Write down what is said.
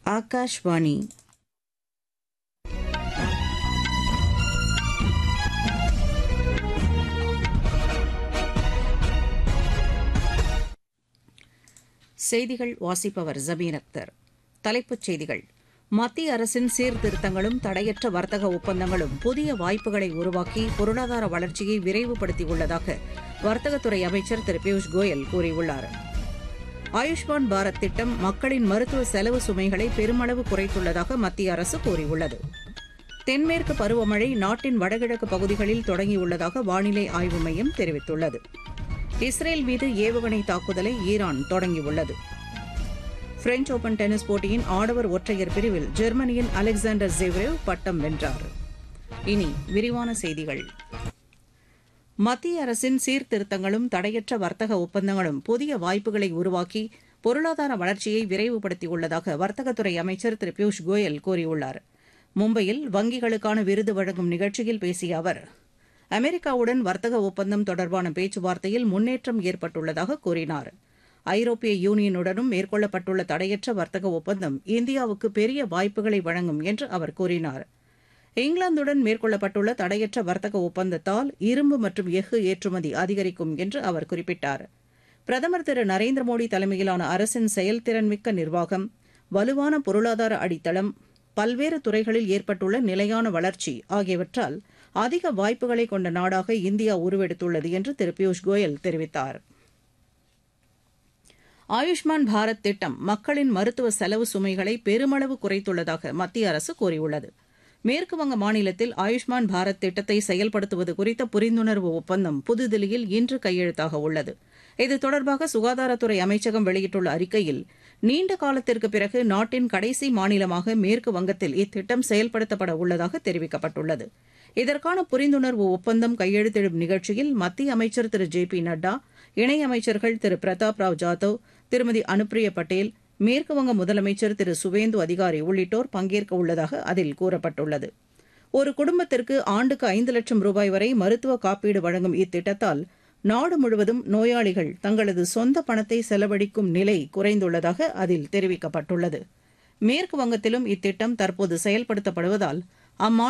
ஆகாஷ்வாணி செய்திகள் வாசிப்பவர் ஜபீர் அக்தர் தலைப்புச் செய்திகள் மத்திய அரசின் சீர்திருத்தங்களும் தடையற்ற வர்த்தக ஒப்பந்தங்களும் புதிய வாய்ப்புகளை உருவாக்கி பொருளாதார வளர்ச்சியை விரைவுபடுத்தியுள்ளதாக வர்த்தகத்துறை அமைச்சர் திரு பியூஷ் கோயல் கூறியுள்ளார் ஆயுஷ்மான் பாரத் திட்டம் மக்களின் மருத்துவ செலவு சுமைகளை பெருமளவு குறைத்துள்ளதாக மத்திய அரசு கூறியுள்ளது தென்மேற்கு பருவமழை நாட்டின் வடகிழக்கு பகுதிகளில் தொடங்கியுள்ளதாக வானிலை ஆய்வு மையம் தெரிவித்துள்ளது இஸ்ரேல் மீது ஏவுகணை தாக்குதலை ஈரான் தொடங்கியுள்ளது பிரெஞ்ச் ஓபன் டென்னிஸ் போட்டியின் ஆடவர் ஒற்றையர் பிரிவில் ஜெர்மனியின் அலெக்சாண்டர் ஜெவ்ரேவ் பட்டம் வென்றார் இனி விரிவான செய்திகள் மத்திய அரசின் சீர்திருத்தங்களும் தடையற்ற வர்த்தக ஒப்பந்தங்களும் புதிய வாய்ப்புகளை உருவாக்கி பொருளாதார வளர்ச்சியை விரைவுபடுத்தியுள்ளதாக வர்த்தகத்துறை அமைச்சர் திரு பியூஷ் கோயல் கூறியுள்ளார் மும்பையில் வங்கிகளுக்கான விருது வழங்கும் நிகழ்ச்சியில் பேசிய அவர் அமெரிக்காவுடன் வர்த்தக ஒப்பந்தம் தொடர்பான பேச்சுவார்த்தையில் முன்னேற்றம் ஏற்பட்டுள்ளதாக கூறினார் ஐரோப்பிய யூனியனுடனும் மேற்கொள்ளப்பட்டுள்ள தடையற்ற வர்த்தக ஒப்பந்தம் இந்தியாவுக்கு பெரிய வாய்ப்புகளை வழங்கும் என்று அவர் கூறினார் இங்கிலாந்துடன் மேற்கொள்ளப்பட்டுள்ள தடையற்ற வர்த்தக ஒப்பந்தத்தால் இரும்பு மற்றும் எஃகு ஏற்றுமதி அதிகரிக்கும் என்று அவர் குறிப்பிட்டார் பிரதமர் திரு நரேந்திர மோடி தலைமையிலான அரசின் செயல்திறன்மிக்க நிர்வாகம் வலுவான பொருளாதார அடித்தளம் பல்வேறு துறைகளில் ஏற்பட்டுள்ள நிலையான வளர்ச்சி ஆகியவற்றால் அதிக வாய்ப்புகளை கொண்ட நாடாக இந்தியா உருவெடுத்துள்ளது என்று திரு பியூஷ் கோயல் தெரிவித்தார் ஆயுஷ்மான் பாரத் திட்டம் மக்களின் மருத்துவ செலவு சுமைகளை பெருமளவு குறைத்துள்ளதாக மத்திய அரசு கூறியுள்ளது மேற்குவங்க மாநிலத்தில் ஆயுஷ்மான் பாரத் திட்டத்தை செயல்படுத்துவது குறித்த புரிந்துணர்வு ஒப்பந்தம் புதுதில்லியில் இன்று கையெழுத்தாக உள்ளது இது தொடர்பாக சுகாதாரத்துறை அமைச்சகம் வெளியிட்டுள்ள அறிக்கையில் நீண்ட காலத்திற்கு பிறகு நாட்டின் கடைசி மாநிலமாக மேற்கு வங்கத்தில் இத்திட்டம் செயல்படுத்தப்பட உள்ளதாக தெரிவிக்கப்பட்டுள்ளது இதற்கான புரிந்துணர்வு ஒப்பந்தம் கையெழுத்திடும் நிகழ்ச்சியில் மத்திய அமைச்சர் திரு ஜே பி நட்டா இணையமைச்சர்கள் திரு பிரதாப் ராவ் ஜாதவ் திருமதி அனுப்பிரியா பட்டேல் மேற்குவங்க முதலமைச்சர் திரு சுவேந்து அதிகாரி உள்ளிட்டோர் பங்கேற்க உள்ளதாக அதில் கூறப்பட்டுள்ளது ஒரு குடும்பத்திற்கு ஆண்டுக்கு ஐந்து லட்சம் ரூபாய் வரை மருத்துவ காப்பீடு வழங்கும் இத்திட்டத்தால் நாடு முழுவதும் நோயாளிகள் தங்களது சொந்த பணத்தை செலவழிக்கும் நிலை குறைந்துள்ளதாக அதில் தெரிவிக்கப்பட்டுள்ளது மேற்கு வங்கத்திலும் இத்திட்டம் தற்போது செயல்படுத்தப்படுவதால் அம்மாநில